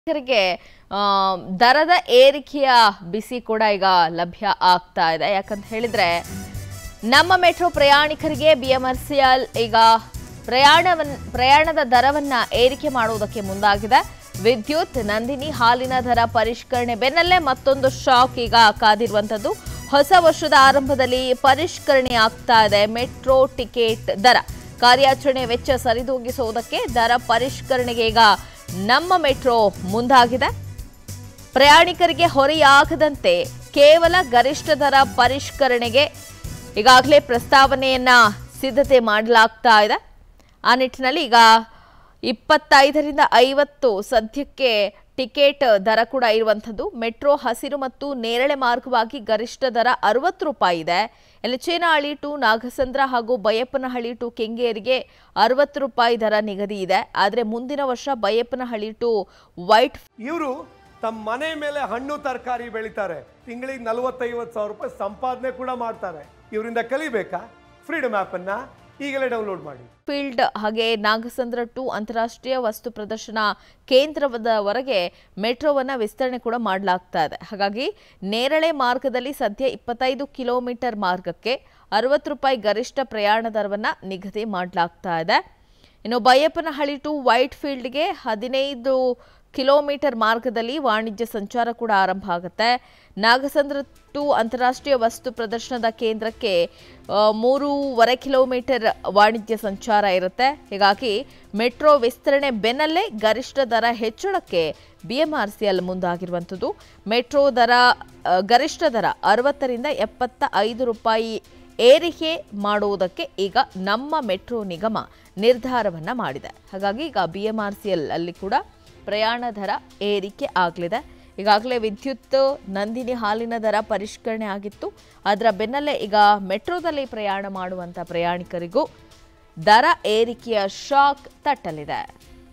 ರಿಗೆ ಆ, ದರದ ಏರಿಕೆಯ ಬಿಸಿ ಕೂಡ ಈಗ ಲಭ್ಯ ಆಗ್ತಾ ಇದೆ ಯಾಕಂತ ಹೇಳಿದ್ರೆ ನಮ್ಮ ಮೆಟ್ರೋ ಪ್ರಯಾಣಿಕರಿಗೆ ಬಿಎಂಆರ್ಸಿಎಲ್ ಈಗ ಪ್ರಯಾಣವನ್ ಪ್ರಯಾಣದ ದರವನ್ನ ಏರಿಕೆ ಮಾಡುವುದಕ್ಕೆ ಮುಂದಾಗಿದೆ ವಿದ್ಯುತ್ ನಂದಿನಿ ಹಾಲಿನ ದರ ಪರಿಷ್ಕರಣೆ ಬೆನ್ನಲ್ಲೇ ಮತ್ತೊಂದು ಶಾಕ್ ಈಗ ಕಾದಿರುವಂತದ್ದು ಹೊಸ ವರ್ಷದ ಆರಂಭದಲ್ಲಿ ಪರಿಷ್ಕರಣೆ ಆಗ್ತಾ ಇದೆ ಮೆಟ್ರೋ ಟಿಕೆಟ್ ದರ ಕಾರ್ಯಾಚರಣೆ ವೆಚ್ಚ ಸರಿದೂಗಿಸುವುದಕ್ಕೆ ದರ ಪರಿಷ್ಕರಣೆಗೆ ಈಗ ನಮ್ಮ ಮೆಟ್ರೋ ಮುಂದಾಗಿದೆ ಪ್ರಯಾಣಿಕರಿಗೆ ಹೊರೆಯಾಗದಂತೆ ಕೇವಲ ಗರಿಷ್ಠ ದರ ಪರಿಷ್ಕರಣೆಗೆ ಈಗಾಗಲೇ ಪ್ರಸ್ತಾವನೆಯನ್ನ ಸಿದ್ಧತೆ ಮಾಡಲಾಗ್ತಾ ಇದೆ ಆ ನಿಟ್ಟಿನಲ್ಲಿ ಈಗ ಇಪ್ಪತ್ತೈದರಿಂದ ಐವತ್ತು ಸದ್ಯಕ್ಕೆ ಟಿಕೆಟ್ ದರ ಕೂಡ ಇರುವಂಥದ್ದು ಮೆಟ್ರೋ ಹಸಿರು ಮತ್ತು ನೇರಳೆ ಮಾರ್ಗವಾಗಿ ಗರಿಷ್ಠ ದರ ಅರವತ್ತು ರೂಪಾಯಿ ಇದೆ ಎಲಚೇನಹಳ್ಳಿ ಟು ನಾಗಸಂದ್ರ ಹಾಗೂ ಬೈಯಪ್ಪನಹಳ್ಳಿ ಟು ಕೆಂಗೇರಿಗೆ ಅರವತ್ತು ರೂಪಾಯಿ ದರ ನಿಗದಿ ಇದೆ ಆದರೆ ಮುಂದಿನ ವರ್ಷ ಬೈಯಪ್ಪನಹಳ್ಳಿ ಟು ವೈಟ್ ಇವರು ತಮ್ಮ ಮನೆ ಮೇಲೆ ಹಣ್ಣು ತರಕಾರಿ ಬೆಳಿತಾರೆ ತಿಂಗಳಿಗೆ ನಲವತ್ತೈವತ್ತು ಸಾವಿರ ರೂಪಾಯಿ ಸಂಪಾದನೆ ಕೂಡ ಮಾಡ್ತಾರೆ ಇವರಿಂದ ಕಲಿಬೇಕಾ ಫ್ರೀಡಮ್ ಆ್ಯಪನ್ನು ಈಗಲೇ ಡೌನ್ಲೋಡ್ ಮಾಡಿ ಫೀಲ್ಡ್ ಹಾಗೆ ನಾಗಸಂದ್ರ ಟು ಅಂತಾರಾಷ್ಟ್ರೀಯ ವಸ್ತು ಪ್ರದರ್ಶನ ಕೇಂದ್ರದವರೆಗೆ ಮೆಟ್ರೋವನ್ನ ವಿಸ್ತರಣೆ ಕೂಡ ಮಾಡಲಾಗ್ತಾ ಇದೆ ಹಾಗಾಗಿ ನೇರಳೆ ಮಾರ್ಗದಲ್ಲಿ ಸದ್ಯ ಇಪ್ಪತ್ತೈದು ಕಿಲೋಮೀಟರ್ ಮಾರ್ಗಕ್ಕೆ ಅರವತ್ತು ರೂಪಾಯಿ ಗರಿಷ್ಠ ಪ್ರಯಾಣ ದರವನ್ನ ನಿಗದಿ ಮಾಡಲಾಗ್ತಾ ಇದೆ ಇನ್ನು ಬೈಯಪ್ಪನಹಳ್ಳಿ ಟು ವೈಟ್ ಫೀಲ್ಡ್ಗೆ ಹದಿನೈದು ಕಿಲೋಮೀಟರ್ ಮಾರ್ಗದಲ್ಲಿ ವಾಣಿಜ್ಯ ಸಂಚಾರ ಕೂಡ ಆರಂಭ ಆಗುತ್ತೆ ನಾಗಸಂದ್ರ ಟು ಅಂತಾರಾಷ್ಟ್ರೀಯ ವಸ್ತು ಪ್ರದರ್ಶನದ ಕೇಂದ್ರಕ್ಕೆ ಆ, ಮೂರೂವರೆ ಕಿಲೋಮೀಟರ್ ವಾಣಿಜ್ಯ ಸಂಚಾರ ಇರುತ್ತೆ ಹೀಗಾಗಿ ಮೆಟ್ರೋ ವಿಸ್ತರಣೆ ಬೆನ್ನಲ್ಲೇ ಗರಿಷ್ಠ ದರ ಹೆಚ್ಚಳಕ್ಕೆ ಬಿಎಂಆರ್ಸಿಎಲ್ ಮುಂದಾಗಿರುವಂಥದ್ದು ಮೆಟ್ರೋ ದರ ಆ, ಗರಿಷ್ಠ ದರ ಅರವತ್ತರಿಂದ ಎಪ್ಪತ್ತ ಐದು ರೂಪಾಯಿ ಏರಿಕೆ ಮಾಡುವುದಕ್ಕೆ ಈಗ ನಮ್ಮ ಮೆಟ್ರೋ ನಿಗಮ ನಿರ್ಧಾರವನ್ನ ಮಾಡಿದೆ ಹಾಗಾಗಿ ಈಗ ಬಿಎಂಆರ್ಸಿಎಲ್ ಅಲ್ಲಿ ಕೂಡ ಪ್ರಯಾಣ ದರ ಏರಿಕೆ ಆಗಲಿದೆ ಈಗಾಗಲೇ ವಿದ್ಯುತ್ ನಂದಿನಿ ಹಾಲಿನ ದರ ಪರಿಷ್ಕರಣೆ ಆಗಿತ್ತು ಅದರ ಬೆನ್ನಲ್ಲೇ ಈಗ ಮೆಟ್ರೋದಲ್ಲಿ ಪ್ರಯಾಣ ಮಾಡುವಂಥ ಪ್ರಯಾಣಿಕರಿಗೂ ದರ ಏರಿಕೆಯ ಶಾಕ್ ತಟ್ಟಲಿದೆ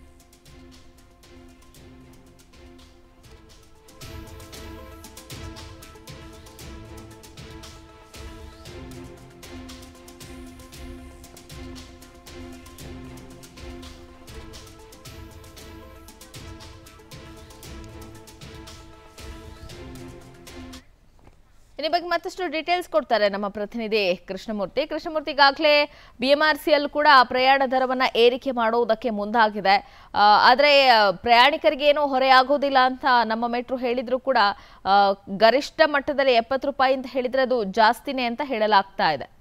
ಇದ್ರ ಬಗ್ಗೆ ಮತ್ತಷ್ಟು ಡೀಟೇಲ್ಸ್ ಕೊಡ್ತಾರೆ ನಮ್ಮ ಪ್ರತಿನಿಧಿ ಕೃಷ್ಣಮೂರ್ತಿ ಕೃಷ್ಣಮೂರ್ತಿ ಈಗಾಗಲೇ ಬಿಎಂಆರ್ಸಿಎಲ್ ಕೂಡ ಪ್ರಯಾಣ ದರವನ್ನ ಏರಿಕೆ ಮಾಡುವುದಕ್ಕೆ ಮುಂದಾಗಿದೆ ಆ, ಆದ್ರೆ ಆ, ಪ್ರಯಾಣಿಕರಿಗೆ ಏನೂ ಹೊರೆ ಆಗೋದಿಲ್ಲ ಅಂತ ನಮ್ಮ ಮೆಟ್ರೋ ಹೇಳಿದ್ರು ಕೂಡ ಆ, ಗರಿಷ್ಠ ಮಟ್ಟದಲ್ಲಿ ಎಪ್ಪತ್ತು ರೂಪಾಯಿ ಅಂತ ಹೇಳಿದ್ರೆ ಅದು ಜಾಸ್ತಿನೇ ಅಂತ ಹೇಳಲಾಗ್ತಾ ಇದೆ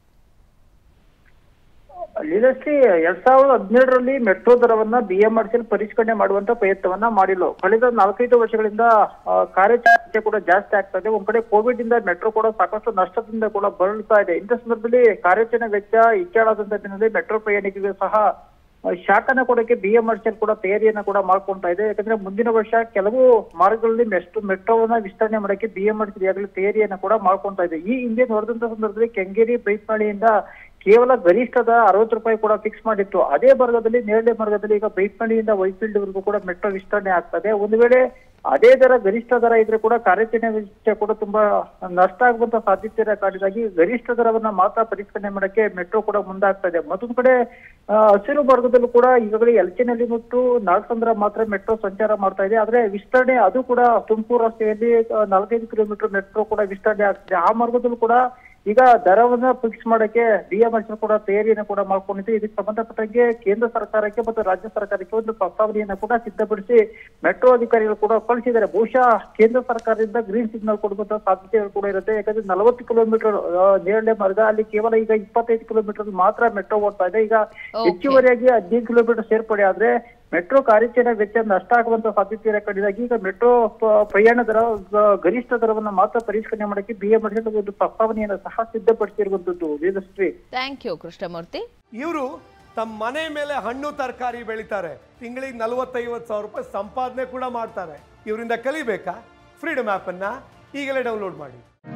ಲೀಲಶ್ರೀ ಎರಡ್ ಸಾವಿರದ ಹದಿನೇಳರಲ್ಲಿ ಮೆಟ್ರೋ ದರವನ್ನ ಬಿಎಂಆರ್ಸಿಎಲ್ ಪರಿಷ್ಕರಣೆ ಮಾಡುವಂತ ಪ್ರಯತ್ನವನ್ನ ಮಾಡಿಲ್ಲ ಕಳೆದ ನಾಲ್ಕೈದು ವರ್ಷಗಳಿಂದ ಆ, ಕಾರ್ಯಾಚರಣೆ ಕೂಡ ಜಾಸ್ತಿ ಆಗ್ತಾ ಇದೆ ಒಂದ್ ಕಡೆ ಕೋವಿಡ್ ಇಂದ ಮೆಟ್ರೋ ಕೂಡ ಸಾಕಷ್ಟು ನಷ್ಟದಿಂದ ಕೂಡ ಬಳಲ್ತಾ ಇದೆ ಇಂಥ ಸಂದರ್ಭದಲ್ಲಿ ಕಾರ್ಯಾಚರಣೆ ವೆಚ್ಚ ಹೆಚ್ಚಳಾದಂತ ದಿನದಲ್ಲಿ ಮೆಟ್ರೋ ಪ್ರಯಾಣಿಕರಿಗೆ ಸಹ ಆ, ಶಾಖನ ಕೊಡಕ್ಕೆ ಬಿಎಂಆರ್ಸಿಎಲ್ ಕೂಡ ತಯಾರಿಯನ್ನ ಕೂಡ ಮಾಡ್ಕೊಂತಾ ಇದೆ ಯಾಕಂದ್ರೆ ಮುಂದಿನ ವರ್ಷ ಕೆಲವು ಮಾರ್ಗಗಳಲ್ಲಿ ಮೆಸ್ಟೋ ಮೆಟ್ರೋವನ್ನ ವಿಸ್ತರಣೆ ಮಾಡಕ್ಕೆ ಬಿಎಂಆರ್ಸಿಎಲ್ ಈಗಾಗಲೇ ತಯಾರಿಯನ್ನ ಕೂಡ ಮಾಡ್ಕೊಂತಾ ಇದೆ ಈ ಹಿಂದೆ ನೋಡಿದಂತ ಸಂದರ್ಭದಲ್ಲಿ ಕೆಂಗೇರಿ ಬೈಪ್ನಳ್ಳಿಯಿಂದ ಕೇವಲ ಗರಿಷ್ಠದ ಅರವತ್ತು ರೂಪಾಯಿ ಕೂಡ ಫಿಕ್ಸ್ ಮಾಡಿತ್ತು ಅದೇ ಮಾರ್ಗದಲ್ಲಿ ನೇರಳೆ ಮಾರ್ಗದಲ್ಲಿ ಈಗ ಬೈಟ್ನಳ್ಳಿಯಿಂದ ವೈಫೀಲ್ಡ್ ವರೆಗೂ ಕೂಡ ಮೆಟ್ರೋ ವಿಸ್ತರಣೆ ಆಗ್ತದೆ ಒಂದು ವೇಳೆ ಅದೇ ದರ ಗರಿಷ್ಠ ದರ ಇದ್ರೆ ಕೂಡ ಕಾರ್ಯಾಚರಣೆ ವೆಚ್ಚ ಕೂಡ ತುಂಬಾ ನಷ್ಟ ಆಗುವಂತ ಸಾಧ್ಯತೆ ಕಾಡಿದಾಗಿ ಗರಿಷ್ಠ ದರವನ್ನ ಮಾತ್ರ ಪರಿಷ್ಕರಣೆ ಮಾಡಕ್ಕೆ ಮೆಟ್ರೋ ಕೂಡ ಮುಂದಾಗ್ತಾ ಇದೆ ಮತ್ತೊಂದು ಕಡೆ ಆ, ಹಸಿರು ಮಾರ್ಗದಲ್ಲೂ ಕೂಡ ಈಗಾಗಲೇ ಎಲ್ಚಿನಲ್ಲಿ ಮತ್ತು ನಾಗಸಂದ್ರ ಮಾತ್ರ ಮೆಟ್ರೋ ಸಂಚಾರ ಮಾಡ್ತಾ ಇದೆ ಆದ್ರೆ ವಿಸ್ತರಣೆ ಅದು ಕೂಡ ತುಮಕೂರು ರಸ್ತೆಯಲ್ಲಿ ಆ, ನಾಲ್ಕೈದು ಕಿಲೋಮೀಟರ್ ಮೆಟ್ರೋ ಕೂಡ ವಿಸ್ತರಣೆ ಆಗ್ತಿದೆ ಆ ಮಾರ್ಗದಲ್ಲೂ ಕೂಡ ಈಗ ದರವನ್ನ ಫಿಕ್ಸ್ ಮಾಡಕ್ಕೆ ಬಿಎಂಎಸ್ ಕೂಡ ತಯಾರಿಯನ್ನು ಕೂಡ ಮಾಡ್ಕೊಂಡಿದೆ ಇದಕ್ಕೆ ಸಂಬಂಧಪಟ್ಟಂಗೆ ಕೇಂದ್ರ ಸರ್ಕಾರಕ್ಕೆ ಮತ್ತು ರಾಜ್ಯ ಸರ್ಕಾರಕ್ಕೆ ಒಂದು ಪ್ರಸ್ತಾವನೆಯನ್ನ ಕೂಡ ಸಿದ್ಧಪಡಿಸಿ ಮೆಟ್ರೋ ಅಧಿಕಾರಿಗಳು ಕೂಡ ಕಳಿಸಿದ್ದಾರೆ ಬಹುಶಃ ಕೇಂದ್ರ ಸರ್ಕಾರದಿಂದ ಗ್ರೀನ್ ಸಿಗ್ನಲ್ ಕೊಡುವಂತ ಸಾಧ್ಯತೆಗಳು ಕೂಡ ಇರುತ್ತೆ ಯಾಕಂದ್ರೆ ನಲವತ್ತು ಕಿಲೋಮೀಟರ್ ನೇರಳೆ ಮಾರ್ಗ ಅಲ್ಲಿ ಕೇವಲ ಈಗ ಇಪ್ಪತ್ತೈದು ಕಿಲೋಮೀಟರ್ ಮಾತ್ರ ಮೆಟ್ರೋ ಓಡ್ತಾ ಇದೆ ಈಗ Okay. ಹೆಚ್ಚುವರಿಯಾಗಿ ಹದಿನೈದು ಕಿಲೋಮೀಟರ್ ಸೇರ್ಪಡೆ ಆದ್ರೆ ಮೆಟ್ರೋ ಕಾರ್ಯಾಚರಣೆ ವೆಚ್ಚ ನಷ್ಟ ಆಗುವಂತ ಸಾಧ್ಯತೆ ಕಂಡಿದಾಗಿ ಈಗ ಮೆಟ್ರೋ ಪ- ಪ್ರಯಾಣ ದರ ಗ- ಗರಿಷ್ಠ ದರವನ್ನ ಮಾತ್ರ ಪರಿಷ್ಕರಣೆ ಮಾಡಕ್ಕೆ ಬಿಎಂಆರ್ಸಿಎಲ್ ಒಂದು ಪ್ರಸ್ತಾವನೆಯನ್ನು ಸಹ ಸಿದ್ಧಪಡಿಸಿರುವಂತದ್ದು ವೇದಶ್ರೀ ಥ್ಯಾಂಕ್ ಯು ಕೃಷ್ಣಮೂರ್ತಿ ಇವರು ತಮ್ಮ ಮನೆ ಮೇಲೆ ಹಣ್ಣು ತರಕಾರಿ ಬೆಳಿತಾರೆ ತಿಂಗಳಿಗೆ ನಲವತ್ತೈವತ್ತು ಸಾವಿರ ರೂಪಾಯಿ ಸಂಪಾದನೆ ಕೂಡ ಮಾಡ್ತಾರೆ ಇವರಿಂದ ಕಲಿಬೇಕಾ ಫ್ರೀಡಮ್ ಆ್ಯಪನ್ನು ಈಗಲೇ ಡೌನ್ಲೋಡ್ ಮಾಡಿ